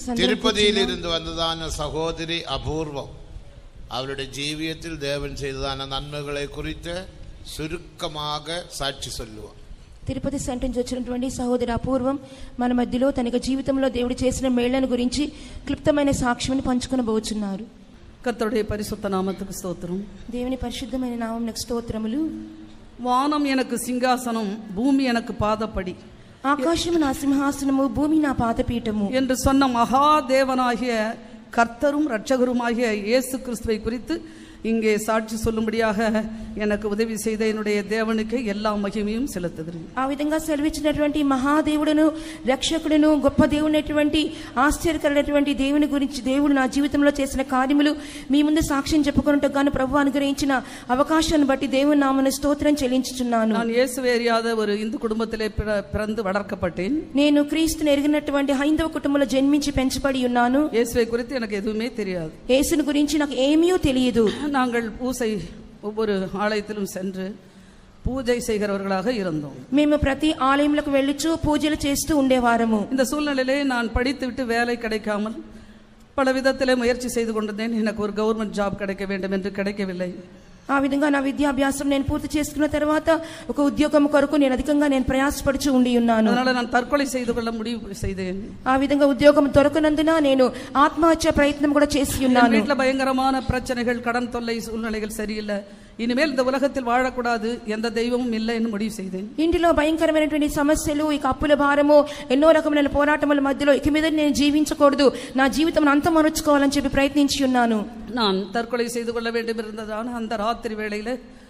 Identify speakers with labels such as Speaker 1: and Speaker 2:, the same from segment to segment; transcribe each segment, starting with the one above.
Speaker 1: అందరం
Speaker 2: തിരുപ്പതിയിൽ
Speaker 1: కూర్చున్నాం.
Speaker 2: ഇരുന്ന് വന്നതാണ് സഹോദരി അപൂർവം അവരുടെ ജീവിതത്തിൽ ദേവൻ ചെയ്തതാണ് നന്മകളെ കുറിച്ച് ചുരുക്കമാക സാക്ഷി ചൊല്ലുക
Speaker 1: తిరుపతి సెంటర్ నుంచి వచ్చినటువంటి సహోదరి అపూర్వం మన మధ్యలో తన యొక్క జీవితంలో దేవుడు చేసిన మేళ్లను గురించి క్లుప్తమైన సాక్ష్యం పంచుకొనబోచున్నారు
Speaker 3: கர்த்தருடைய பரிசுத்த நாமத்துக்கு ஸ்தோத்திரம்
Speaker 1: దేవుని పరిశుద్ధమైన నామం స్తోత్రములు
Speaker 3: வானம் எனக்கு சிங்காசனம் பூமி எனக்கு பாதப்படி
Speaker 1: ఆకాశము నా సింహాసనము భూమి నా పాదపీఠము
Speaker 3: என்று சொன்ன மகா தேவனாகிய கர்த்தரும் இரட்சகருமாகிய இயேசு கிறிஸ்துவை குறித்து இங்கே சாட்சி சொல்லும்படியாக எனக்கு உதவி செய்த என்னுடைய தேவனுக்கு எல்லா மகிமையும் செலுத்துகிறேன்
Speaker 1: ఆ విధంగా సెలవిచ్చినటువంటి మహాదేవుడును రక్షకుడును గొప్ప దేవునటువంటి ఆశ్చర్యకరమైనటువంటి దేవుని గురించి దేవుడు నా జీవితంలో చేసిన కార్యములు మీ ముందు సాక్ష్యం చెప్పుకున్నట్టు గాను ప్రభు అనుగ్రహించిన అవకాశాన్ని బట్టి దేవుని నామను స్తోత్రం చెల్లించుచున్నాను
Speaker 3: நான் இயேசுவை அறியாத ஒரு இந்து குடும்பத்திலே பிற- பிறந்து வளர்க்கப்பட்டேன்
Speaker 1: నేను క్రీస్తుని ఎరిగినటువంటి హైందవ కుటుంబంలో జన్మించి పెంచబడి ఉన్నాను
Speaker 3: இயேசுவை குறித்து எனக்கு எதுவுமே தெரியாது
Speaker 1: యేసుని గురించి నాకు ఏమీయో తెలియదు
Speaker 3: நாங்கள் பூசை ஒவ்வொரு ஆலயத்திலும் சென்று பூஜை செய்கிறவர்களாக இருந்தோம்
Speaker 1: మేము ప్రతి ఆలయంలోకి వెళ్ళుచు పూజలు చేస్తూ ఉండేవారము
Speaker 3: இந்த சூழ்நிலையிலே நான் படித்துவிட்டு வேலை கிடைக்காமல் பல விதத்திலே முயற்சி செய்து கொண்டிருந்தேன் எனக்கு ஒரு கவர்மெண்ட் ஜாப் கிடைக்க வேண்டும் என்று கிடைக்கவில்லை
Speaker 1: ఆ విధంగా నా విద్యాభ్యాసం నేను పూర్తి చేసుకున్న తర్వాత ఒక ఉద్యోగం కొరకు నేను అధికంగా నేను ప్రయాసపడుచు ఉండి ఉన్నాను
Speaker 3: அதனால நான் தற்கொலை செய்து கொள்ள முடிவு செய்தேன்
Speaker 1: ఆ విధంగా ఉద్యోగం దొరకనందున నేను ఆత్మహత్య ప్రయత్నం కూడా చేసి
Speaker 3: என்
Speaker 1: ఉన్నాను
Speaker 3: வீட்டுல பயங்கரமான பிரச்சனைகள் கடன் தொல்லை சூழ்நிலைகள் சரியில்லை இனிமேல் இந்த உலகத்தில் வாழக்கூடாது எந்த தெய்வமும் இல்லை என்று முடிவு செய்தேன்
Speaker 1: ఇంటిలో భయంకరమైనటువంటి సమస్యలు ఇక అప్పుల భారము ఎన్నో రకమైన పోరాటముల మధ్యలో ఇక మీద నేను జీవించకూడదు నా జీవితం అంతమరుచుకోవాలని చెప్పి ప్రయత్నించి ఉన్నాను
Speaker 3: நான் தற்கொலை செய்து கொள்ள வேண்டும் இருந்ததான அந்த ராத்திரி வேளையில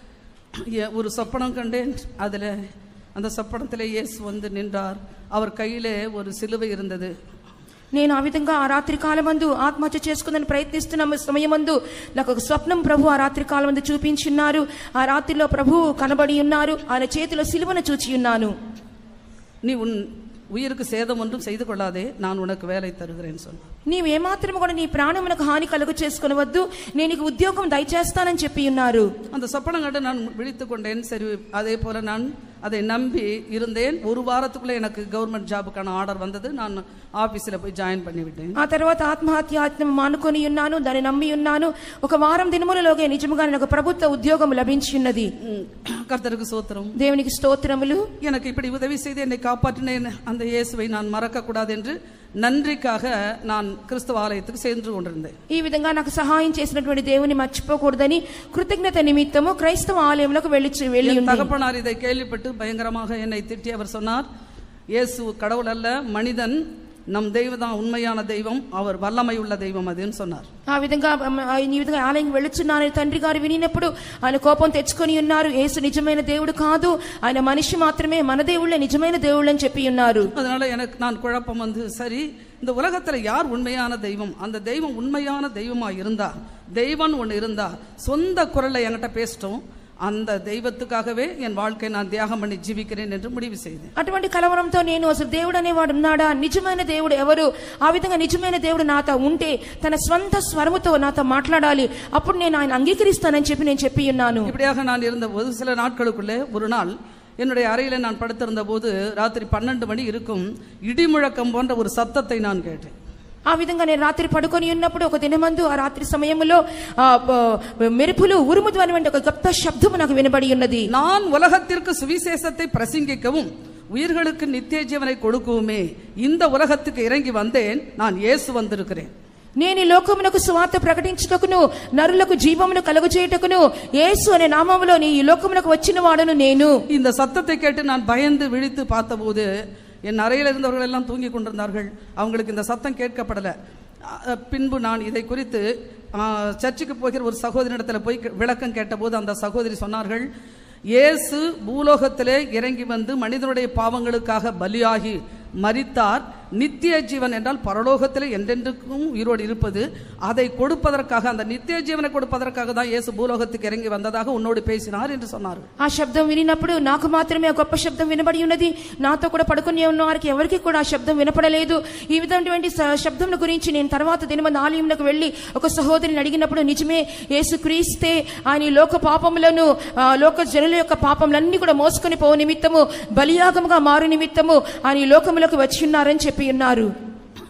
Speaker 3: எ- ஒரு சொப்பனம் கண்டேன் அதுல அந்த சொப்பனத்திலே இயேசு வந்து நின்றார் அவர் கையிலே ஒரு சிலுவை இருந்தது
Speaker 1: నేను ఆ విధంగా ఆ రాత్రి కాలమందు ఆత్మహత్య చేసుకుందని ప్రయత్నిస్తున్న సమయమందు నాకు ఒక స్వప్నం ప్రభు ఆ రాత్రి కాలమందు చూపించున్నారు ఆ రాత్రిలో ప్రభు కనబడి ఉన్నారు ఆయన చేతిలో సిలువను చూచి ఉన్నాను
Speaker 3: நீ உன் உயிருக்கு சேதம் ஒன்றும் செய்து கொள்ளாதே நான் உனக்கு வேலை தருகிறேன் சொன்னார்
Speaker 1: నీవు ఏమాత్రం కూడా నీ ప్రాణమునకు హాని కలుగు చేసుకునవద్దు నేను నీకు ఉద్యోగం దయచేస్తానని చెప్పి ఉన్నారు
Speaker 3: அந்த சொப்பனம் கண்டு நான் விழித்து கொண்டேன் சரி அதே போல நான் அதை நம்பி இருந்தேன் ஒரு வாரத்துக்குள்ள எனக்கு கவர்மெண்ட் ஜாபுக்கான ஆர்டர் வந்தது நான் ஆபீஸ்ல போய் ஜாயின் பண்ணிவிட்டேன்
Speaker 1: ఆ తర్వాత ఆత్మహత్యాత్మ మానుకొని ఉన్నాను దాన్ని నమ్మి ఉన్నాను ఒక వారం దినములలోగే నిజముగా నేను ఒక ప్రభుత్వ ఉద్యోగం లభించి ఉన్నది
Speaker 3: ம், கர்த்தருக்கு சோத்திரம்
Speaker 1: దేవునికి స్తోత్రములు
Speaker 3: எனக்கு இப்படி உதவி செய்து என்னை காப்பாற்றினேன் அந்த இயேசுவை நான் மறக்க கூடாது என்று நன்றிக்காக நான் கிறிஸ்துவ ஆலயத்துக்கு சென்று கொண்டிருந்தேன்
Speaker 1: ఈ విధంగా నాకు సహాయం చేసినటువంటి దేవుని మర్చిపోకూడదని కృతజ్ఞత నిమిత్తము క్రైస్తవ ఆలయంలోకి వెళ్ళి వెళ్ళి
Speaker 3: என்
Speaker 1: ఉంది
Speaker 3: தகப்பனார் இதை கேள்விப்பட்டு பயங்கரமாக என்னை திட்டி அவர் சொன்னார் இயேசு கடவுள் அல்ல மனிதன் நம் தெய்வம் தான் உண்மையான தெய்வம் அவர் வல்லமை உள்ள தெய்வம் அதுன்னு சொன்னார்
Speaker 1: ఆ విధంగా మ, ఆయన ఈ విధంగా ఆలయం వెళ్ళుచున్నానని తండ్రి గారు వినినప్పుడు ఆయన కోపం తెచ్చుకొని ఉన్నారు యేసు నిజమైన దేవుడు కాదు ఆయన మనిషి మాత్రమే మన దేవుళ్ళే నిజమైన దేవుళ్ళు అని చెప్పి ఉన్నారు
Speaker 3: அதனால எனக்கு நான் குழப்பம் வந்து சரி இந்த உலகத்துல யார் உண்மையான தெய்வம் அந்த தெய்வம் உண்மையான தெய்வமா இருந்தா தெய்வம் ஒன்று இருந்தா சொந்த குரல்ல என்கிட்ட பேசிட்டோம் அந்த தெய்வத்துக்காகவே என் வாழ்க்கை நான் தியாகம் பண்ணி ஜீவிக்கிறேன் என்று முடிவு செய்தேன்
Speaker 1: అటువంటి కలవరంతో నేను అసలు దేవుడు అనేవాడు ఉన్నాడా నిజమైన దేవుడు ఎవరు ఆ విధంగా నిజమైన దేవుడు నాతో ఉంటే తన స్వంత స్వరముతో నాతో మాట్లాడాలి అప్పుడు నేను ఆయన అంగీకరిస్తానని చెప్పి నేను చెప్పి ఉన్నాను
Speaker 3: இப்படியாக நான் இருந்தபோது சில நாட்களுக்குள்ளே ஒரு நாள் என்னுடைய அறையில நான் படுத்திருந்த போது ராத்திரி பன்னெண்டு மணி இருக்கும் இடி முழக்கம் போன்ற ஒரு சத்தத்தை நான் கேட்டேன்
Speaker 1: ఆ విధంగా నేను రాత్రి పడుకొని ఉన్నప్పుడు ఒక దినమందు ఆ రాత్రి సమయంలో ఆ బ- మెరుపులు ఉరుము ధ్వని వంటి ఒక గొప్ప శబ్దము నాకు వినబడి ఉన్నది
Speaker 3: நான் உலகத்திற்கு சுவிசேஷத்தை பிரசங்கிக்கவும் உயிர்களுக்கு நித்திய ஜீவனை கொடுக்கவுமே இந்த உலகத்துக்கு இறங்கி வந்தேன் நான் இயேசு வந்திருக்கிறேன்
Speaker 1: నేను ఈ లోకమునకు సువార్త ప్రకటించుటకును నరులకు జీవమును కలుగజేయుటకును యేసు అనే నామములో నీ ఈ లోకమునకు వచ్చిన వాడను నేను
Speaker 3: இந்த சத்தத்தை கேட்டு நான் பயந்து விழித்து பார்த்தபோது என் அறையில் இருந்தவர்கள் எல்லாம் தூங்கி கொண்டிருந்தார்கள் அவங்களுக்கு இந்த சத்தம் கேட்கப்படலை அஹ், பின்பு நான் இதை குறித்து அஹ், சர்ச்சுக்கு போகிற ஒரு சகோதரிடத்தில் போய் கே- விளக்கம் கேட்டபோது அந்த சகோதரி சொன்னார்கள் இயேசு பூலோகத்திலே இறங்கி வந்து மனிதனுடைய பாவங்களுக்காக பலியாகி மரித்தார் நித்திய ஜீவன் என்றால் பரலோகத்திலே என்றென்றுக்கும் உயிரோடு இருப்பது அதை கொடுப்பதற்காக அந்த நித்திய ஜீவனை கொடுப்பதற்காக தான் இயேசு பூலோகத்துக்கு இறங்கி வந்ததாக உன்னோடு பேசினார் என்று சொன்னார்கள்
Speaker 1: ఆ శబ్దం వినినప్పుడు నాకు మాత్రమే ఆ గొప్ప శబ్దం వినబడి ఉన్నది నాతో కూడా పడుకుని ఉన్న వారికి ఎవరికి కూడా ఆ శబ్దం వినపడలేదు ఈ విధమైనటువంటి స- శబ్దం గురించి నేను తర్వాత దినమంది ఆలయంలోకి వెళ్ళి ఒక సహోదరిని అడిగినప్పుడు నిజమే యేసు క్రీస్తే ఆయన ఈ లోక పాపములను ఆ, లోక జనుల యొక్క పాపములన్నీ కూడా మోసుకొని పోవు నిమిత్తము బలియాగముగా మారు నిమిత్తము ఆయన ఈ లోకములకు వచ్చి ఉన్నారని చెప్పి ఉన్నారు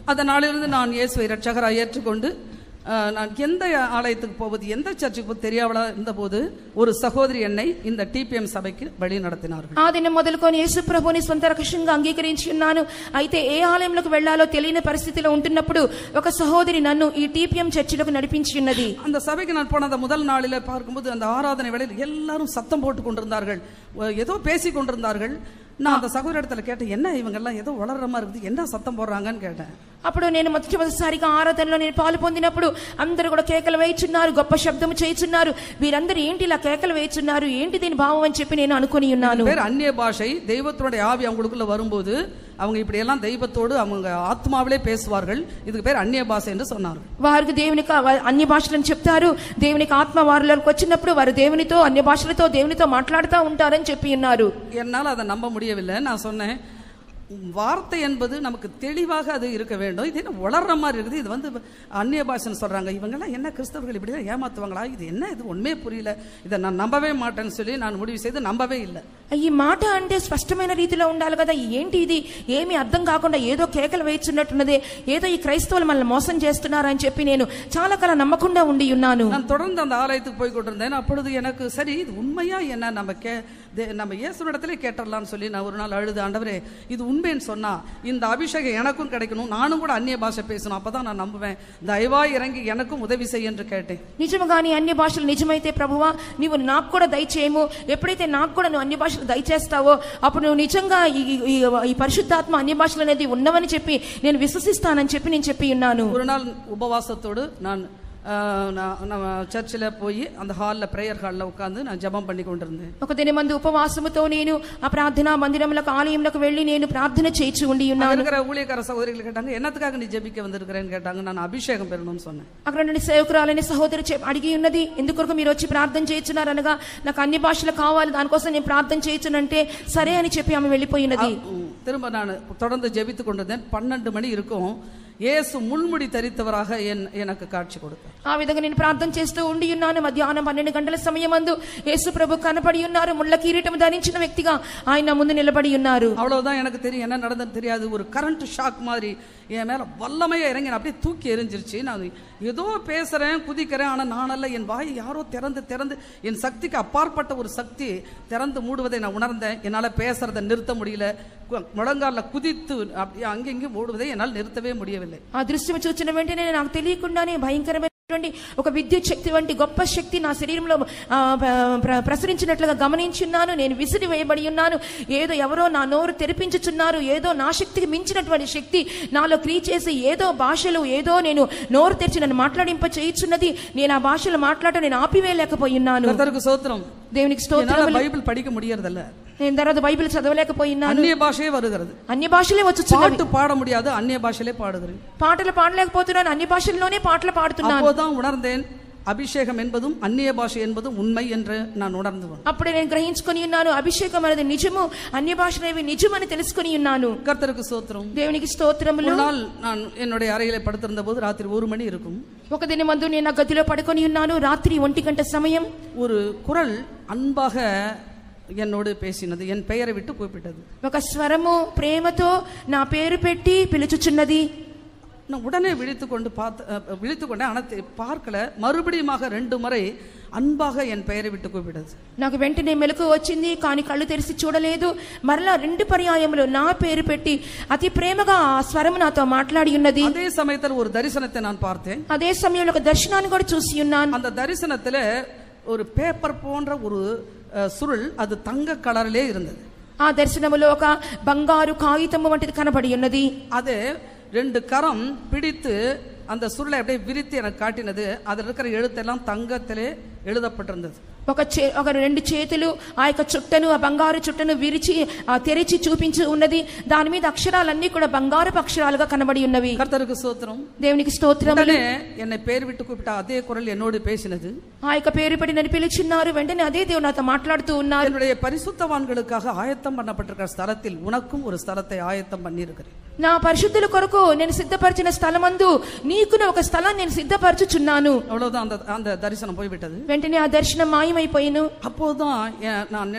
Speaker 3: அந்த நாளிலிருந்து நான் இயேசுவை ரட்சகராக ஏற்றுக்கொண்டு அஹ், நான் எந்த ஆலயத்துக்கு போவது எந்த சர்ச்சுக்கு போவது தெரியாமலா இருந்தபோது ஒரு சகோதரி என்னை இந்த டிபிஎம் சபைக்கு வழி நடத்தினார்கள்
Speaker 1: ఆ దినం మొదలుకొని యేసు ప్రభుని సొంత రక్షణగా అంగీకరించి ఉన్నాను అయితే ఏ ఆలయంలోకి వెళ్లాలో తెలియని పరిస్థితిలో ఉంటున్నప్పుడు ఒక సహోదరి నన్ను ఈ టీపీఎం చర్చిలకు నడిపించి ఉన్నది
Speaker 3: அந்த சபைக்கு நான் போன அந்த முதல் நாளில் பார்க்கும்போது அந்த ஆராதனை வேளையில் எல்லாரும் சத்தம் போட்டு கொண்டிருந்தார்கள் அஹ், ஏதோ பேசி கொண்டிருந்தார்கள் நான் அந்த சகோதரி இடத்துல கேட்டேன் என்ன இவங்கெல்லாம் ஏதோ வளர்ற மாதிரி இருக்குது என்ன சத்தம் போடுறாங்கன்னு கேட்டேன்
Speaker 1: అప్పుడు నేను మొదటి మొదటిసారిగా ఆరాధనలో నేను పాలు పొందినప్పుడు అందరూ కూడా కేకలు వేయుచున్నారు గొప్ప శబ్దము చేయుచున్నారు వీరందరూ ఏంటి ఇలా కేకలు వేయుచున్నారు ఏంటి దీని భావం అని చెప్పి నేను అనుకుని ఉన్నాను
Speaker 3: பேர் அந்நிய பாஷை தெய்வத்தினுடைய ஆவி அவங்களுக்குள்ள வரும்போது அவங்க இப்படி எல்லாம் தெய்வத்தோடு அவங்க ஆத்மாவிலே பேசுவார்கள் இதுக்கு பேர் அந்நிய பாஷை என்று சொன்னார்கள்
Speaker 1: వారికి దేవునికి వా- అన్య భాషలను చెప్తారు దేవునికి ఆత్మ వారిలోకి వచ్చినప్పుడు వారు దేవునితో అన్య భాషలతో దేవునితో మాట్లాడుతూ ఉంటారని చెప్పి ఉన్నారు
Speaker 3: என்னால் அதை நம்ப முடியவில்லை நான் சொன்னேன் வார்த்தை என்பது நமக்கு தெளிவாக அது இருக்க வேண்டும் இது என்ன வளர்ற மாதிரி இருக்குது இது வந்து அந்நிய பாஷைன்னு சொல்றாங்க இவங்கெல்லாம் என்ன கிறிஸ்தவர்கள் இப்படி தான் ஏமாத்துவாங்களா இது என்ன இது உண்மையே புரியல இதை நான் நம்பவே மாட்டேன்னு சொல்லி நான் முடிவு செய்து நம்பவே இல்லை
Speaker 1: ఈ మాట అంటే స్పష్టమైన రీతిలో ఉండాలి కదా ఏంటి ఇది ఏమీ అర్థం కాకుండా ఏదో కేకలు వేస్తున్నట్టున్నదే ఏదో ఈ క్రైస్తవులు మనల్ని మోసం చేస్తున్నారని చెప్పి నేను చాలా కాలం నమ్మకుండా ఉండి ఉన్నాను
Speaker 3: நான் தொடர்ந்து அந்த ஆலயத்துக்கு போய் கொண்டிருந்தேன் அப்பொழுது எனக்கு சரி இது உண்மையா என்ன நம்ம கே தே- நம்ம இயேசுனிடத்திலே கேட்டுடலாம்னு சொல்லி நான் ஒரு நாள் அழுது ஆண்டவரே இது உண்மைன்னு சொன்னா இந்த அபிஷேகம் எனக்கும் கிடைக்கணும் நானும் கூட அந்நிய பாஷை பேசணும் அப்பதான் நான் நம்புவேன் தயவா இறங்கி எனக்கும் உதவி செய்ய என்று கேட்டேன்
Speaker 1: నిజముగా నీ అన్య భాషలు నిజమైతే ప్రభువా నీవు నాకు కూడా దయచేయము ఎప్పుడైతే నాకు కూడా నువ్వు అన్య భాషలు దయచేస్తావో అప్పుడు నువ్వు నిజంగా ఈ ఈ- ఈ- ఈ పరిశుద్ధాత్మ అన్య భాషలు అనేది ఉన్నవని చెప్పి నేను విశ్వసిస్తానని చెప్పి నేను చెప్పి ఉన్నాను
Speaker 3: ஒரு நாள் உபவாசத்தோடு நான் ஆஹ், நான் நம்ம சர்ச்சில் போய் அந்த ஹாலில் ப்ரேயர் ஹாலில் உட்காந்து நான் ஜெபம் பண்ணி கொண்டிருந்தேன்
Speaker 1: ఒక దినమందు ఉపవాసముతో నేను ఆ ప్రార్థనా మందిరములకు ఆలయంలోకి వెళ్లి నేను ప్రార్థన చేయించి ఉండి
Speaker 3: அங்க
Speaker 1: ఉన్నాను
Speaker 3: இருக்கிற ஊழியக்கார சகோதரிகள் கேட்டாங்க என்னத்துக்காக நீ ஜெபிக்க வந்திருக்கிறேன்னு கேட்டாங்க நான் அபிஷேகம் பெறணும்னு சொன்னேன்
Speaker 1: అక్కడ నుండి సేవకురాలని సహోదరి చెప్- అడిగి ఉన్నది ఎందుకొరకు మీరు వచ్చి ప్రార్థన చేయించున్నారు అనగా నాకు అన్ని భాషలు కావాలి దానికోసం నేను ప్రార్థన చేయించునంటే సరే అని చెప్పి ఆమె వెళ్ళిపోయినది
Speaker 3: உம், திரும்ப நான் தொடர்ந்து ஜெபித்து கொண்டிருந்தேன் பன்னெண்டு மணி இருக்கும் இயேசு முள்முடி தரித்தவராக என் எனக்கு காட்சி கொடுத்தார்
Speaker 1: ఆ విధంగా నేను ప్రార్థన చేస్తూ ఉండి ఉన్నాను మధ్యాహ్నం పన్నెండు గంటల సమయమందు యేసు ప్రభు కనపడి ఉన్నారు ముళ్ళ కిరీటం ధరించిన వ్యక్తిగా ఆయన నా ముందు నిలబడి ఉన్నారు
Speaker 3: அவ்வளவுதான் எனக்கு தெரியும் என்ன நடந்ததுன்னு தெரியாது ஒரு கரண்ட் ஷாக் மாதிரி என் மேல வல்லமையா இறங்கி நான் அப்படியே தூக்கி எரிஞ்சிருச்சு நான் ஏதோ பேசுறேன் குதிக்கிறேன் ஆனா நானல்ல என் வாய் யாரோ திறந்து திறந்து என் சக்திக்கு அப்பாற்பட்ட ஒரு சக்தி திறந்து மூடுவதை நான் உணர்ந்தேன் என்னால பேசுறதை நிறுத்த முடியல கு- முழங்கால்ல குதித்து அப்படியே அங்கெங்கேயும் ஓடுவதை என்னால் நிறுத்தவே முடியவில்லை
Speaker 1: ఆ దృశ్యం చూసిన వెంటనే నాకు తెలియకుండానే భయంకరమైనటువంటి ఒక విద్యుత్ శక్తి వంటి గొప్ప శక్తి నా శరీరంలో ఆ, ప్ర- ప్ర- ప్రసరించినట్లుగా గమనించున్నాను నేను విసిరి వేయబడి ఉన్నాను ఏదో ఎవరో నా నోరు తెరిపించుచున్నారు ఏదో నా శక్తికి మించినటువంటి శక్తి నాలో క్రియ చేసి ఏదో భాషలు ఏదో నేను నోరు తెరిచి నన్ను మాట్లాడింప చేయుచున్నది నేను ఆ భాషలు మాట్లాడటం నేను ఆపివేయలేకపోయి ఉన్నాను
Speaker 3: கர்த்தருக்கு சோத்திரம்
Speaker 1: దేవునికి
Speaker 3: என்னால
Speaker 1: స్తోత్రం
Speaker 3: பைபிள் படிக்க முடியறதில்ல
Speaker 1: నేను తర్వాత బైబిల్ చదవలేకపోయినాను
Speaker 3: அந்நிய பாஷையே வருகிறது
Speaker 1: అన్ని భాషలే వచ్చుచున్నవి
Speaker 3: பாட்டு பாட முடியாது அந்நிய பாஷையிலே பாடுகிறேன்
Speaker 1: పాటలు పాడలేకపోతున్నాను అన్ని భాషల్లోనే పాటలు పాడుతున్నాను
Speaker 3: அப்போதான் உணர்ந்தேன் அபிஷேகம் என்பதும் அந்நிய பாஷை என்பதும் உண்மை என்று நான் உணர்ந்து கொண்டேன்.
Speaker 1: అప్పుడే నేను గ్రహించుకొని ఉన్నాను అభిషేకం అనేది నిజము అన్య భాషలేవి నిజమని తెలుసుకొని ఉన్నాను
Speaker 3: கர்த்தருக்கு சோத்திரம்
Speaker 1: దేవునికి స్తోత్రములు
Speaker 3: ஒரு நாள் நான் என்னுடைய அறையிலே படுத்திருந்த போது ராத்திரி ஒரு மணி இருக்கும்
Speaker 1: ఒక దినమందు నేను ఆ గదిలో పడుకొని ఉన్నాను రాత్రి ఒంటి గంట సమయం
Speaker 3: ஒரு குரல் அன்பாக என்னோடு பேசினது என் பெயரை விட்டு கூப்பிட்டது
Speaker 1: ఒక స్వరము ప్రేమతో నా పేరు పెట్టి పిలుచుచున్నది
Speaker 3: நான் உடனே விழித்து கொண்டு பார்த்து விழித்து கொண்டேன் ஆனால் தெ- பார்க்கல மறுபடியுமாக ரெண்டு முறை அன்பாக என் பெயரை விட்டு கூப்பிட்டது
Speaker 1: నాకు వెంటనే మెలకు వచ్చింది కానీ కళ్ళు తెరిచి చూడలేదు మరలా రెండు పర్యాయములు నా పేరు పెట్టి అతి ప్రేమగా ఆ స్వరము నాతో మాట్లాడి ఉన్నది
Speaker 3: அதே சமயத்தில் ஒரு தரிசனத்தை நான் பார்த்தேன்
Speaker 1: అదే సమయంలో ఒక దర్శనాన్ని కూడా చూసి ఉన్నాను
Speaker 3: அந்த தரிசனத்துல ஒரு பேப்பர் போன்ற ஒரு அஹ், சுருள் அது தங்க கலரிலே இருந்தது
Speaker 1: ఆ దర్శనములో ఒక బంగారు కాగితము వంటిది కనబడి ఉన్నది
Speaker 3: அது ரெண்டு கரம் பிடித்து அந்த சுருளை அப்படியே விரித்து எனக்கு காட்டினது அதில் இருக்கிற எழுத்தெல்லாம் தங்கத்திலே எழுதப்பட்டிருந்தது
Speaker 1: ఒక చే ఒక రెండు చేతులు ఆ యొక్క చుట్టను ఆ బంగారు చుట్టను విరిచి ఆ తెరిచి చూపించి ఉన్నది దాని మీద అక్షరాలన్నీ కూడా బంగారపు అక్షరాలుగా కనబడి ఉన్నవి
Speaker 3: கர்த்தருக்கு சோத்திரம்
Speaker 1: దేవునికి స్తోత్రం
Speaker 3: உடனே என்னை பேர் விட்டு கூப்பிட்ட அதே குரல் என்னோடு பேசினது
Speaker 1: ఆ యొక్క పేరు పెట్టి నన్ను పిలిచిన్నారు వెంటనే అదే దేవుడు నాతో మాట్లాడుతూ ఉన్నారు
Speaker 3: என்னுடைய பரிசுத்தவான்களுக்காக ஆயத்தம் பண்ணப்பட்டிருக்கிற ஸ்தலத்தில் உனக்கும் ஒரு ஸ்தலத்தை ஆயத்தம் பண்ணியிருக்கிறேன்
Speaker 1: నా పరిశుద్ధుల కొరకు నేను సిద్ధపరిచిన స్థలమందు నీకును ఒక స్థలాన్ని నేను సిద్ధపరచుచున్నాను
Speaker 3: அவ்வளவுதான் அந்த அந்த தரிசனம் போய்விட்டது
Speaker 1: వెంటనే ఆ దర్శనం మాయమైపోయిను
Speaker 3: அப்போதுதான் என் நான் நினை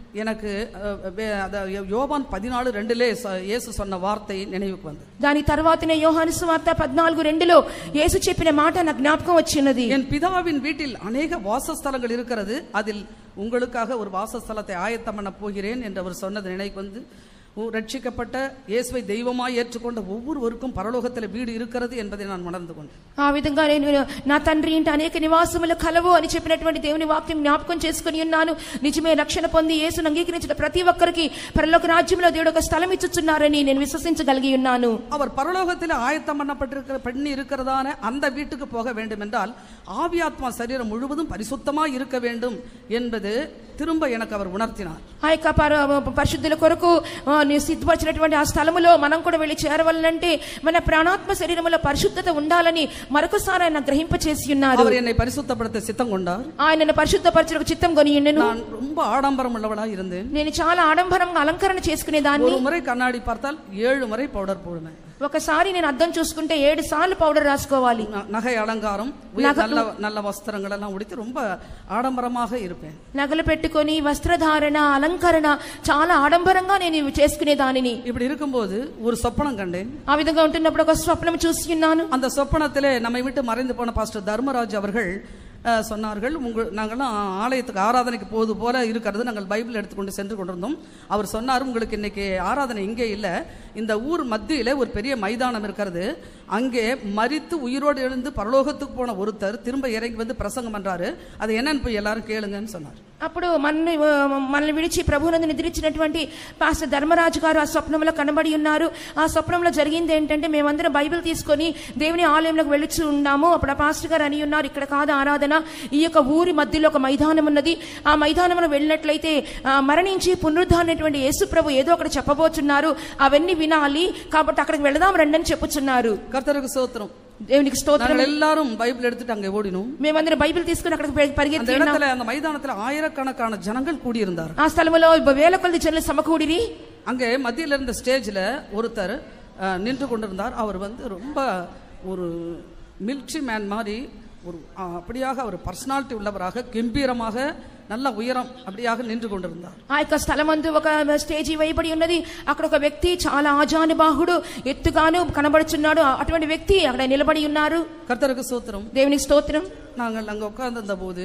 Speaker 3: எனக்கு அஹ், வே- அத- யோவான் பதினாலு ரெண்டிலே ச- இயேசு சொன்ன வார்த்தை நினைவுக்கு வந்து
Speaker 1: దాని తర్వాతనే యోహాను సువార్త పద్నాలుగు రెండులో యేసు చెప్పిన మాట నాకు జ్ఞాపకం వచ్చినది
Speaker 3: என் பிதாவின் வீட்டில் அநேக வாசஸ்தலங்கள் இருக்கிறது அதில் உங்களுக்காக ஒரு வாசஸ்தலத்தை ஆயத்தம் பண்ண போகிறேன் என்று அவர் சொன்னது நினைவுக்கு வந்து உ- ரட்சிக்கப்பட்ட இயேசுவை தெய்வமாய் ஏற்றுக்கொண்ட ஒவ்வொருவருக்கும் பரலோகத்தில் வீடு இருக்கிறது என்பதை நான் உணர்ந்து கொண்டேன்
Speaker 1: ఆ విధంగా నేను నా తండ్రి ఇంటి అనేక నివాసములు కలవు అని చెప్పినటువంటి దేవుని వాక్యం జ్ఞాపకం చేసుకుని ఉన్నాను నిజమే రక్షణ పొంది యేసును అంగీకరించిన ప్రతి ఒక్కరికి పరలోక రాజ్యంలో దేవుడు ఒక స్థలం ఇచ్చుచున్నారని నేను విశ్వసించగలిగి ఉన్నాను
Speaker 3: அவர் பரலோகத்தில் ஆயத்தம் பண்ணப்பட்டிருக்கிற பண்ணி இருக்கிறதான அந்த வீட்டுக்கு போக வேண்டும் என்றால் ஆவியாத்மா சரீரம் முழுவதும் பரிசுத்தமாய் இருக்க வேண்டும் என்பது திரும்ப எனக்கு அவர் உணர்த்தினார்
Speaker 1: ఆ యొక్క పర- పరిశుద్ధుల కొరకు ఆ, నీవు సిద్ధపరిచినటువంటి ఆ స్థలములో మనం కూడా వెళ్ళి చేరవాలంటే మన ప్రాణాత్మ శరీరములో పరిశుద్ధత ఉండాలని మరొకసారి ఆయన గ్రహింప చేసి ఉన్నారు
Speaker 3: அவர் என்னை பரிசுத்தப்படுத்த சித்தம் கொண்டார்
Speaker 1: ఆయనను పరిశుద్ధపరచుటకు చిత్తం కొని ఉండెను
Speaker 3: நான் ரொம்ப ஆடம்பரம் உள்ளவளாய் இருந்தேன்
Speaker 1: నేను చాలా ఆడంబరంగా అలంకరణ చేసుకునేదాన్ని
Speaker 3: ஒரு முறை கண்ணாடி பார்த்தால் ஏழு முறை பவுடர் போடுவேன்
Speaker 1: ఒకసారి నేను అద్దం చూసుకుంటే ఏడు సార్లు పౌడర్ రాసుకోవాలి
Speaker 3: ந- நகை அலங்காரம் உயர் நல்ல நல்ல வஸ்திரங்கள் எல்லாம் உடுத்தி ரொம்ப ஆடம்பரமாக இருப்பேன்
Speaker 1: నగలు పెట్టుకొని వస్త్రధారణ అలంకరణ చాలా ఆడంబరంగా నేను ఇవి చేసుకునేదానిని
Speaker 3: இப்படி இருக்கும்போது ஒரு சொப்பனம் கண்டேன்
Speaker 1: ఆ విధంగా ఉంటున్నప్పుడు ఒక స్వప్నం చూసి ఉన్నాను
Speaker 3: அந்த சொப்பனத்திலே நம்மை விட்டு மறைந்து போன பாஸ்டர் தர்மராஜ் அவர்கள் அஹ், சொன்னார்கள் உங்கள் நாங்கள்லாம் ஆலயத்துக்கு ஆராதனைக்கு போவது போல இருக்கிறது நாங்கள் பைபிள் எடுத்துக்கொண்டு சென்று கொண்டிருந்தோம் அவர் சொன்னார் உங்களுக்கு இன்னைக்கு ஆராதனை இங்கே இல்லை இந்த ஊர் மத்தியிலே ஒரு பெரிய மைதானம் இருக்கிறது அங்கே மரித்து உயிரோடு எழுந்து பரலோகத்துக்கு போன ஒருத்தர் திரும்ப இறங்கி வந்து பிரசங்கம் பண்றாரு அது என்னன்னு போய் எல்லாரும் கேளுங்கன்னு சொன்னார்
Speaker 1: అప్పుడు మనల్ని ఆ, మనల్ని విడిచి ప్రభునందు నిద్రించినటువంటి పాస్టర్ ధర్మరాజు గారు ఆ స్వప్నంలో కనబడి ఉన్నారు ఆ స్వప్నంలో జరిగింది ఏంటంటే మేమందరం బైబిల్ తీసుకొని దేవుని ఆలయంలోకి వెళ్ళుచు ఉన్నాము అప్పుడు ఆ పాస్టర్ గారు అని ఉన్నారు ఇక్కడ కాదు ఆరాధన ఈ యొక్క ఊరి మధ్యలో ఒక మైదానం ఉన్నది ఆ మైదానంలో వెళ్ళినట్లయితే ఆ, మరణించి పునరుద్ధారమైనటువంటి యేసు ప్రభు ఏదో అక్కడ చెప్పబోతున్నారు అవన్నీ వినాలి కాబట్టి అక్కడికి వెళదాం రండి అని చెప్పుచున్నారు
Speaker 3: கர்த்தருக்கு சோத்திரம்
Speaker 1: దేవునికి స్తోత్రం
Speaker 3: நாங்கள் எல்லாரும் பைபிள் எடுத்துட்டு அங்கே ஓடினோம்
Speaker 1: మేమందరం బైబిల్ తీసుకుని అక్కడికి పె-
Speaker 3: அந்த
Speaker 1: పరిగెత్తి ఉన్నాం.
Speaker 3: இடத்துல அந்த மைதானத்துல ஆயிரக்கணக்கான ஜனங்கள் கூடியிருந்தார்
Speaker 1: ఆ స్థలంలో వేల కొద్ది జనులు సమకూడిరి
Speaker 3: அங்கே மத்தியில் இருந்த ஸ்டேஜில் ஒருத்தர் அஹ், நின்று கொண்டிருந்தார் அவர் வந்து ரொம்ப ஒரு மில்ட்ரி மேன் மாதிரி ஒரு அஹ், அப்படியாக ஒரு பர்சனாலிட்டி உள்ளவராக கம்பீரமாக நல்ல உயரம் அப்படியாக நின்று கொண்டிருந்தார்
Speaker 1: ఆ యొక్క స్థలమందు ఒక స్టేజీ వేయబడి ఉన్నది అక్కడ ఒక వ్యక్తి చాలా ఆజానుబాహుడు ఎత్తుగాను కనబడుచున్నాడు అటువంటి వ్యక్తి అక్కడ నిలబడి ఉన్నారు
Speaker 3: கர்த்தருக்கு சோத்திரம்
Speaker 1: దేవునికి స్తోత్రం
Speaker 3: நாங்கள் அங்கே உட்கார்ந்திருந்த போது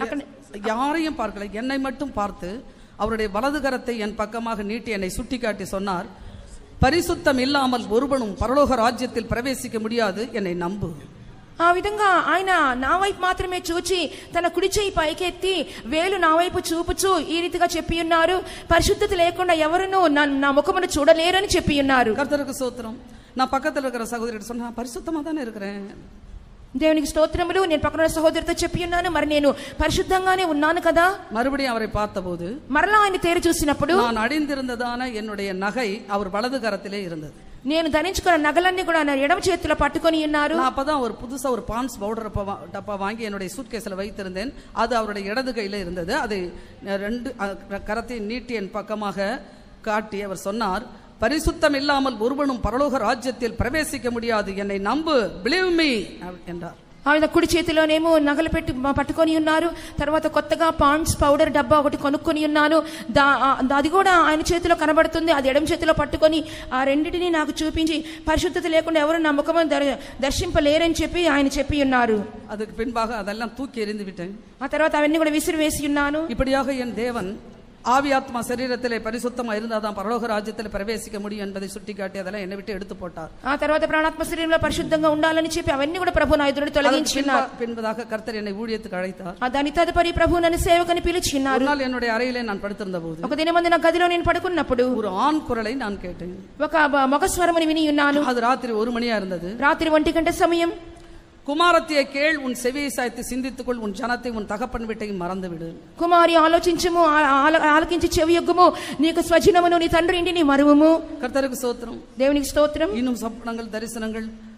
Speaker 3: யாரையும் பார்க்கல என்னை மட்டும் பார்த்து அவருடைய வலது கரத்தை என் பக்கமாக நீட்டி என்னை சுட்டிக்காட்டி சொன்னார் பரிசுத்தம் இல்லாமல் ஒருவனும் பரலோக ராஜ்யத்தில் பிரவேசிக்க முடியாது என்னை நம்பு
Speaker 1: ఆ విధంగా ఆయన నా వైపు మాత్రమే చూచి తన కుడి చేయి పైకెత్తి వేలు నా వైపు చూపుచూ ఈ రీతిగా చెప్పి ఉన్నారు పరిశుద్ధత లేకుండా ఎవరునూ నా- నా ముఖమును చూడలేరని చెప్పి ఉన్నారు
Speaker 3: கர்த்தருக்கு சோத்திரம் நான் பக்கத்தில் இருக்கிற சகோதரிட்ட சொன்னா நான் பரிசுத்தமா தானே இருக்கிறேன்
Speaker 1: దేవునికి స్తోత్రములు నేను పక్కన సహోదరితో చెప్పి ఉన్నాను మరి నేను పరిశుద్ధంగానే ఉన్నాను కదా
Speaker 3: மறுபடியும் அவரை பார்த்தபோது
Speaker 1: మరలా ఆయన తేరు చూసినప్పుడు
Speaker 3: நான் அணிந்திருந்ததான என்னுடைய நகை அவர் வலது கரத்திலே இருந்தது
Speaker 1: నేను ధరించుకున్న నగలన్నీ కూడా నా ఎడమ చేతిలో పట్టుకొని ఉన్నారు
Speaker 3: நான் அப்பதான் ஒரு புதுசா ஒரு பான்ஸ் பவுடர் டப்பா வாங்கி என்னுடைய சூட்கேஸ்ல வைத்திருந்தேன் அது அவருடைய இடது கையில இருந்தது அதை அஹ், ரெண்டு அஹ், கரத்தை நீட்டி என் பக்கமாக காட்டி அவர் சொன்னார் பரிசுத்தம் இல்லாமல் ஒருவனும் பரலோக ராஜ்யத்தில் பிரவேசிக்க முடியாது என்னை நம்பு பிலீவ் மீ என்றார்
Speaker 1: ఆయన కుడి చేతిలోనేమో నగలు పెట్టి పట్టుకొని ఉన్నారు తర్వాత కొత్తగా పాండ్స్ పౌడర్ డబ్బా ఒకటి కొనుక్కొని ఉన్నాను దా ఆ- అది కూడా ఆయన చేతిలో కనబడుతుంది అది ఎడమ చేతిలో పట్టుకొని ఆ రెండిటిని నాకు చూపించి పరిశుద్ధత లేకుండా ఎవరు నా ముఖము దర్- దర్శింపలేరని చెప్పి ఆయన చెప్పి ఉన్నారు
Speaker 3: அதுக்கு பின்பாக அதெல்லாம் தூக்கி எறிந்து விட்டேன்
Speaker 1: ఆ తర్వాత అవన్నీ కూడా విసిరి వేసి ఉన్నాను
Speaker 3: இப்படியாக என் தேவன் ஆவி ஆத்மா சரீரத்திலே பரிசுத்தமா இருந்தாதான் பரலோக ராஜ்யத்தில் பிரவேசிக்க முடியும் என்பதை சுட்டிக்காட்டி அதெல்லாம் என்னை விட்டு எடுத்து போட்டார்
Speaker 1: ఆ తర్వాత ప్రాణాత్మ శరీరంలో పరిశుద్ధంగా ఉండాలని చెప్పి అవన్నీ కూడా ప్రభు నా ఎదురు తొలగించి
Speaker 3: அதற்கு
Speaker 1: ఉన్నారు
Speaker 3: பின்பா- பின்பதாக கர்த்தர் என்னை ஊழியத்துக்கு அழைத்தார்
Speaker 1: ఆ దాని తదుపరి ప్రభు నన్ను సేవకని పిలిచి
Speaker 3: ஒரு
Speaker 1: ఉన్నారు
Speaker 3: நாள் என்னுடைய அறையிலே நான் படுத்திருந்த போது
Speaker 1: ఒక దినమంది నా గదిలో నేను పడుకున్నప్పుడు
Speaker 3: ஒரு ஆண் குரலை நான் கேட்டேன்
Speaker 1: ఒక బ- మగ స్వరముని విని ఉన్నాను
Speaker 3: அது ராத்திரி ஒரு மணியா இருந்தது
Speaker 1: రాత్రి ఒంటి గంట సమయం
Speaker 3: குமாரத்திய கேள் உன் செவியை சாய்த்து சிந்தித்துக்கொள் உன் ஜனத்தை உன் தகப்பன் வீட்டையும் மறந்து விடு
Speaker 1: కుమారి ఆలోచించము ఆ- ఆల- ఆలకించి చెవియొగ్గుము నీకు స్వజనమును నీ తండ్రి ఇంటిని మరువుము
Speaker 3: கர்த்தருக்கு சோத்திரம்
Speaker 1: దేవునికి స్తోత్రం
Speaker 3: இன்னும் சொப்பனங்கள் தரிசனங்கள்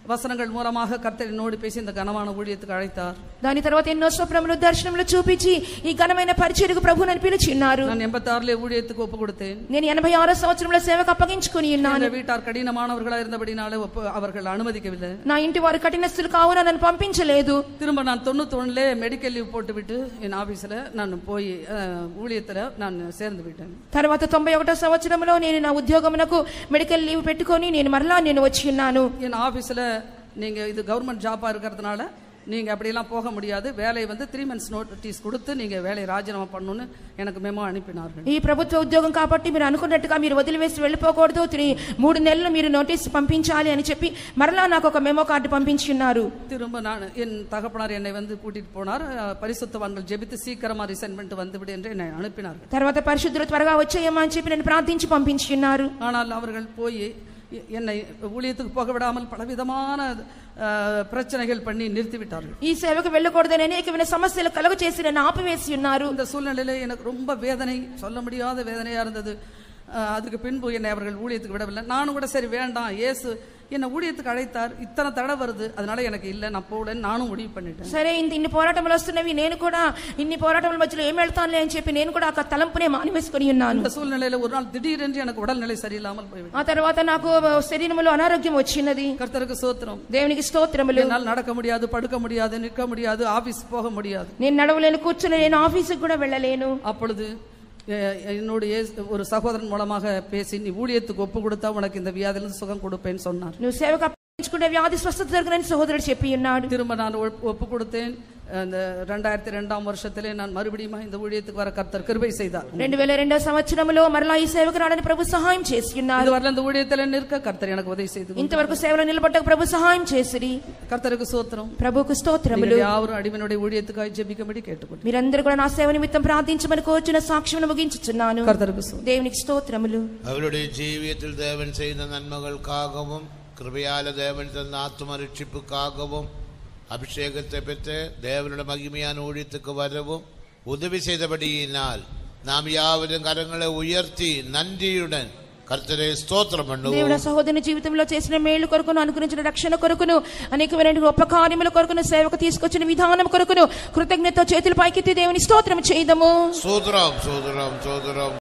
Speaker 3: வசனங்கள் மூலமாக கர்த்தர் என்னோடு பேசி இந்த கனமான ஊழியத்துக்கு அழைத்தார்
Speaker 1: దాని తర్వాత ఎన్నో స్వప్నములు దర్శనములు చూపించి ఈ ఘనమైన పరిచయకు ప్రభు నన్ను పిలిచిన్నారు
Speaker 3: நான் எண்பத்தி ஆறுல ஊழியத்துக்கு ஒப்பு கொடுத்தேன்
Speaker 1: నేను ఎనభై ఆరో సంవత్సరంలో సేవకు అప్పగించుకుని ఉన్నాను
Speaker 3: எங்க வீட்டார் கடினமானவர்களா இருந்தபடினாலே ஒப்பு அவர்கள் அனுமதிக்கவில்லை
Speaker 1: నా ఇంటి వారు కఠినస్తులు కావున నన్ను పంపించలేదు
Speaker 3: திரும்ப நான் தொண்ணூத்தொன்னுல மெடிக்கல் லீவ் போட்டு விட்டு என் ஆபீஸ்ல நான் போய் அஹ், ஊழியத்துல நான் சேர்ந்து விட்டேன்
Speaker 1: తర్వాత తొంభై ఒకటో సంవత్సరంలో నేను నా ఉద్యోగమునకు మెడికల్ లీవ్ పెట్టుకొని నేను మరలా నేను వచ్చి ఉన్నాను
Speaker 3: என் ஆபீஸ்ல நீங்க இது கவர்மெண்ட் ஜாப்பா இருக்கிறதுனால நீங்க அப்படியெல்லாம் போக முடியாது வேலையை வந்து த்ரீ மந்த்ஸ் நோட்டீஸ் கொடுத்து நீங்க வேலையை ராஜினாமா பண்ணணும்னு எனக்கு மெமோ அனுப்பினார்கள்
Speaker 1: ఈ ప్రభుత్వ ఉద్యోగం కాబట్టి మీరు అనుకున్నట్టుగా మీరు వదిలివేసి వెళ్ళిపోకూడదు త్రీ- మూడు నెలలు మీరు నోటీస్ పంపించాలి అని చెప్పి మరలా నాకు ఒక మెమో కార్డు పంపించి ఉన్నారు
Speaker 3: திரும்ப நான் என் தகப்பனார் என்னை வந்து கூட்டிட்டு போனார் அஹ், பரிசுத்தவான்கள் ஜெபித்து சீக்கிரமா ரிசைன் பண்ணிட்டு வந்துவிடு என்று என்னை அனுப்பினார்கள்
Speaker 1: తర్వాత పరిశుద్ధులు త్వరగా వచ్చేయమా అని చెప్పి నన్ను ప్రార్థించి పంపించి ఉన్నారు
Speaker 3: ஆனால் அவர்கள் போய் எ- என்னை ஊழியத்துக்கு போக விடாமல் பலவிதமான அஹ், பிரச்சனைகள் பண்ணி நிறுத்திவிட்டார்கள்
Speaker 1: ఈ సేవకు వెళ్ళకూడదని అనేకమైన సమస్యలు కలుగ చేసి నన్ను ఆపివేసి ఉన్నారు
Speaker 3: இந்த சூழ்நிலையில எனக்கு ரொம்ப வேதனை சொல்ல முடியாத வேதனையா இருந்தது அஹ், அதுக்கு பின்பு என்னை அவர்கள் ஊழியத்துக்கு விடவில்லை நானும் கூட சரி வேண்டாம் இயேசு என்னை ஊழியத்துக்கு அழைத்தார் இத்தனை தடை வருது அதனால எனக்கு இல்லை நான் போகலன்னு நானும் முடிவு பண்ணிட்டேன்
Speaker 1: సరే ఇంత ఇన్ని పోరాటములు వస్తున్నవి నేను కూడా ఇన్ని పోరాటముల మధ్యలో ఏం వెళ్తానులే అని చెప్పి నేను కూడా ఆ తలంపునే మానివేసుకుని ఉన్నాను
Speaker 3: இந்த சூழ்நிலையில ஒரு நாள் திடீரென்று எனக்கு உடல்நிலை சரியில்லாமல் போய்விட்டது
Speaker 1: ఆ తర్వాత నాకు శరీరములో అనారోగ్యం వచ్చినది
Speaker 3: கர்த்தருக்கு சோத்திரம்
Speaker 1: దేవునికి స్తోత్రములు
Speaker 3: என்னால் நடக்க முடியாது படுக்க முடியாது நிற்க முடியாது ஆபீஸ் போக முடியாது
Speaker 1: నేను నడవలేను కూర్చుని నేను ఆఫీసుకు కూడా వెళ్ళలేను
Speaker 3: அப்பொழுது எ- என்னோட இயேசு- ஒரு சகோதரன் மூலமாக பேசி நீ ஊழியத்துக்கு ஒப்பு கொடுத்தா உனக்கு இந்த வியாதியிலிருந்து சுகம் கொடுப்பேன்னு சொன்னார்
Speaker 1: నువ్వు సేవకు అప్పగించుకుంటే వ్యాధి స్వస్థత జరగనని సహోదరుడు చెప్పి ఉన్నాడు
Speaker 3: திரும்ப நான் ஒப்- ஒப்பு கொடுத்தேன் அந்த ரெண்டாயிரத்தி ரெண்டாம் வருஷத்திலே நான் மறுபடியும் இந்த ஊழியத்துக்கு வர கர்த்தர் கிருபை செய்தார்
Speaker 1: రెండు వేల రెండో సంవత్సరంలో మరలా ఈ సేవకు రావడానికి ప్రభు సహాయం చేసి ఉన్నారు
Speaker 3: அது வரல இந்த ஊழியத்தில் நிற்க கர்த்தர் எனக்கு உதவி செய்து
Speaker 1: ఇంతవరకు సేవలో నిలబడ్డకు ప్రభు సహాయం చేసిరి
Speaker 3: கர்த்தருக்கு சோத்திரம்
Speaker 1: ప్రభుకు స్తోత్రములు
Speaker 3: நீங்கள் யாவரும் அடிமனுடைய ஊழியத்துக்காக ஜெபிக்கும்படி கேட்டுக்கொண்டு
Speaker 1: మీరందరూ కూడా నా సేవ నిమిత్తం ప్రార్థించమని కోరుచున్న సాక్ష్యం ముగించుచున్నాను
Speaker 3: கர்த்தருக்கு சோத்திரம்
Speaker 1: దేవునికి స్తోత్రములు
Speaker 2: അവരുടെ ജീവിതത്തിൽ ദേവൻ ചെയ്യുന്ന നന്മകൾക്കാகவும் കൃപയാല ദേവൻ തന്ന ആത്മരക്ഷിപ്പുക്കാகவும் അഭിഷേകത്തെ പെറ്റ് ദേവനുടെ മഹിമയാൻ ഊഴിയത്തുക്ക് വരവും ഉദവി ചെയ്തപടിയിനാൽ നാം യാവരും കരങ്ങളെ ഉയർത്തി നന്ദിയുടൻ കർത്തരെ സ്തോത്രം பண்ணுவோம்
Speaker 1: దేవుడు ఆ సహోదరుని జీవితంలో చేసిన మేలు కొరకును అనుగ్రహించిన రక్షణ కొరకును అనేకమైన గొప్ప కార్యముల కొరకును సేవకు తీసుకొచ్చిన విధానం కొరకును కృతజ్ఞత చేతులు పైకెత్తి దేవుని స్తోత్రం చేయదము
Speaker 2: சோதரம் சோதரம் சோதரம்